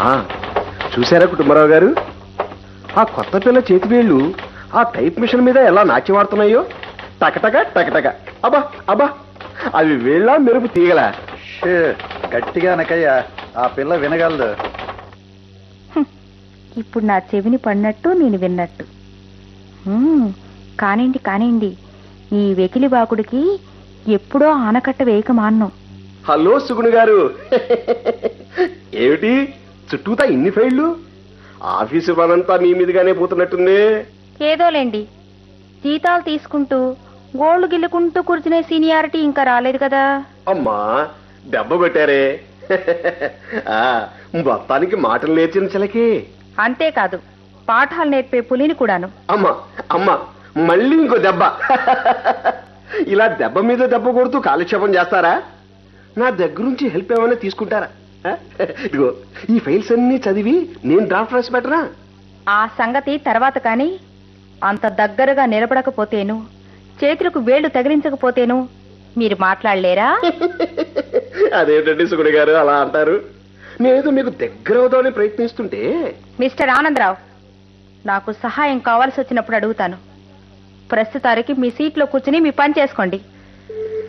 ఆ, చూశారా కుటుంబరావు గారు ఆ కొత్త పిల్ల చేతి వేళ్ళు ఆ టైప్ మిషన్ మీద ఎలా నాట్యమాడుతున్నాయో టకటక టకటక అబ్బా అబ్బా అవి వేళ్ళ మెరుపు తీగల షే, గట్టిగా అనకయ్యా ఆ పిల్ల వినగలదు ఇప్పుడు నా చెవిని పడినట్టు నేను విన్నట్టు హ్మ్, కానివ్వండి కానివ్వండి ఈ వెకిలి బాకుడికి ఎప్పుడో ఆనకట్ట వేయక మాన్నం హలో సుగుణు గారు ఏమిటి చుట్టూతా ఇన్ని ఫైళ్ళు ఆఫీసు పనంతా మీ మీదుగానే పోతున్నట్టుంది ఏదోలేండి జీతాలు తీసుకుంటూ గోళ్లు గిల్లుకుంటూ కూర్చునే సీనియారిటీ ఇంకా రాలేదు కదా అమ్మా దెబ్బ కొట్టారే ఆ, మొత్తానికి మాటలు నేర్చిన చిలకి అంతేకాదు పాఠాలు నేర్పే పులిని కూడాను అమ్మా అమ్మా మళ్ళీ ఇంకో దెబ్బ ఇలా దెబ్బ మీద దెబ్బ కొడుతూ కాలక్షేపం చేస్తారా నా దగ్గరుంచి హెల్ప్ ఏమైనా తీసుకుంటారా ఆ? ఇదిగో ఈ ఫైల్స్ అన్ని చదివి నేను డ్రాఫ్ట్ రాసి పెట్టరా ఆ సంగతి తర్వాత కాని అంత దగ్గరగా నిలబడకపోతేను చేతులకు వేళ్లు తగిలించకపోతేను మీరు మాట్లాడలేరా అదేమిటండి సుగుడి గారు అలా అంటారు నేను మీకు దగ్గర అవుదామని ప్రయత్నిస్తుంటే మిస్టర్ ఆనందరావు నాకు సహాయం కావాల్సి వచ్చినప్పుడు అడుగుతాను ప్రస్తుతానికి మీ సీట్లో కూర్చుని మీ పని చేసుకోండి